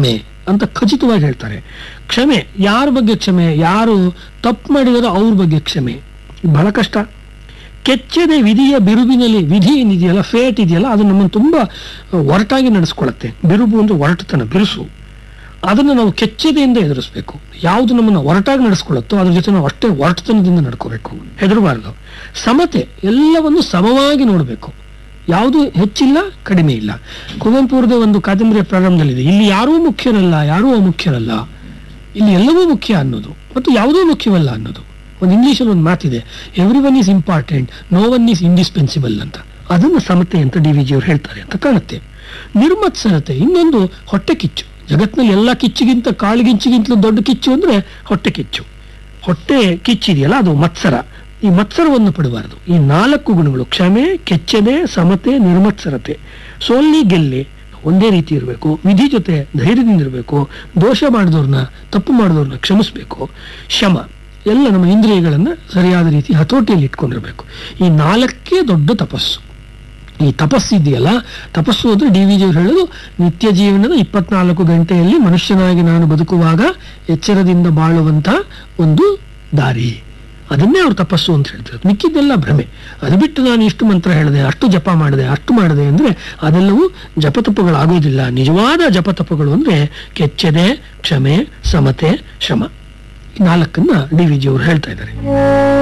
ಕ್ಷಮೆ ಅಂತ ಖಚಿತವಾಗಿ ಹೇಳ್ತಾರೆ ಕ್ಷಮೆ ಯಾರ ಬಗ್ಗೆ ಕ್ಷಮೆ ಯಾರು ತಪ್ಪು ಮಾಡಿದಾರೋ ಅವ್ರ ಬಗ್ಗೆ ಕ್ಷಮೆ ಇದು ಬಹಳ ಕಷ್ಟ ಕೆಚ್ಚದೆ ವಿಧಿಯ ಬಿರುಬಿನಲ್ಲಿ ವಿಧಿ ಏನಿದೆಯಲ್ಲ ಫೇಟ್ ಇದೆಯಲ್ಲ ಅದು ನಮ್ಮನ್ನು ತುಂಬ ಒರಟಾಗಿ ನಡೆಸ್ಕೊಳತ್ತೆ ಬಿರುಬು ಅಂದ್ರೆ ಒರಟುತನ ಬಿರುಸು ಅದನ್ನು ನಾವು ಕೆಚ್ಚದೆಯಿಂದ ಎದುರಿಸ್ಬೇಕು ಯಾವುದು ನಮ್ಮನ್ನು ಒರಟಾಗಿ ನಡೆಸ್ಕೊಳ್ಳುತ್ತೋ ಅದ್ರ ಜೊತೆ ನಾವು ಅಷ್ಟೇ ಒರಟುತನದಿಂದ ನಡ್ಕೋಬೇಕು ಹೆದರಬಾರ್ದು ಸಮತೆ ಎಲ್ಲವನ್ನು ಸಮವಾಗಿ ನೋಡಬೇಕು ಯಾವುದು ಹೆಚ್ಚಿಲ್ಲ ಕಡಿಮೆ ಇಲ್ಲ ಕುವೆಂಪುರದ ಒಂದು ಕಾದಂಬರಿಯ ಪ್ರಾರಂಭದಲ್ಲಿದೆ ಇಲ್ಲಿ ಯಾರೂ ಮುಖ್ಯರಲ್ಲ ಯಾರೂ ಅಮುಖ್ಯರಲ್ಲ ಇಲ್ಲಿ ಎಲ್ಲವೂ ಮುಖ್ಯ ಅನ್ನೋದು ಮತ್ತು ಯಾವುದೂ ಮುಖ್ಯವಲ್ಲ ಅನ್ನೋದು ಒಂದು ಇಂಗ್ಲೀಷಲ್ಲಿ ಒಂದು ಮಾತಿದೆ every one is important no one is indispensable ಅಂತ ಅದನ್ನು ಸಮತೆ ಅಂತ ಡಿ ವಿ ಜಿಯವರು ಹೇಳ್ತಾರೆ ಅಂತ ಕಾಣುತ್ತೆ ನಿರ್ಮತ್ಸರತೆ ಇನ್ನೊಂದು ಹೊಟ್ಟೆ ಕಿಚ್ಚು ಜಗತ್ತಿನಲ್ಲಿ ಎಲ್ಲ ಕಿಚ್ಚಿಗಿಂತ ಕಾಳಿಗಿಂಚಿಗಿಂತಲೂ ದೊಡ್ಡ ಕಿಚ್ಚು ಅಂದ್ರೆ ಹೊಟ್ಟೆ ಕಿಚ್ಚು ಹೊಟ್ಟೆ ಕಿಚ್ಚಿದೆಯಲ್ಲ ಅದು ಮತ್ಸರ ಈ ಮತ್ಸರವನ್ನು ಪಡಬಾರದು ಈ ನಾಲ್ಕು ಗುಣಗಳು ಕ್ಷಮೆ ಕೆಚ್ಚದೆ ಸಮತೆ ನಿರ್ಮತ್ಸರತೆ ಸೋಲ್ಲಿ ಗೆಲ್ಲಿ ಒಂದೇ ರೀತಿ ಇರಬೇಕು ವಿಧಿ ಜೊತೆ ಧೈರ್ಯದಿಂದ ಇರಬೇಕು ದೋಷ ಮಾಡಿದವ್ರನ್ನ ತಪ್ಪು ಮಾಡಿದವ್ರನ್ನ ಕ್ಷಮಿಸಬೇಕು ಶಮ ಎಲ್ಲ ನಮ್ಮ ಇಂದ್ರಿಯಗಳನ್ನ ಸರಿಯಾದ ರೀತಿ ಹತೋಟಿಯಲ್ಲಿ ಇಟ್ಕೊಂಡಿರ್ಬೇಕು ಈ ನಾಲ್ಕೇ ದೊಡ್ಡ ತಪಸ್ಸು ಈ ತಪಸ್ಸು ಇದೆಯಲ್ಲ ತಪಸ್ಸು ಅಂದ್ರೆ ಡಿ ವಿ ಜಿಯವರು ಹೇಳೋದು ನಿತ್ಯ ಜೀವನದ ಇಪ್ಪತ್ನಾಲ್ಕು ಗಂಟೆಯಲ್ಲಿ ಮನುಷ್ಯನಾಗಿ ನಾನು ಬದುಕುವಾಗ ಎಚ್ಚರದಿಂದ ಬಾಳುವಂತ ಒಂದು ದಾರಿ ಅದನ್ನೇ ಅವ್ರು ತಪಸ್ಸು ಅಂತ ಹೇಳ್ತಾರೆ ಮಿಕ್ಕಿದ್ದೆಲ್ಲ ಭ್ರಮೆ ಅದು ಬಿಟ್ಟು ನಾನು ಇಷ್ಟು ಮಂತ್ರ ಹೇಳಿದೆ ಅಷ್ಟು ಜಪ ಮಾಡಿದೆ ಅಷ್ಟು ಮಾಡಿದೆ ಅಂದ್ರೆ ಅದೆಲ್ಲವೂ ಜಪತಪಗಳಾಗೋದಿಲ್ಲ ನಿಜವಾದ ಜಪತಪಗಳು ಅಂದ್ರೆ ಕೆಚ್ಚದೆ ಕ್ಷಮೆ ಸಮತೆ ಶಮ ಈ ನಾಲ್ಕನ್ನ ಡಿ ವಿ ಜಿ ಅವರು ಹೇಳ್ತಾ ಇದ್ದಾರೆ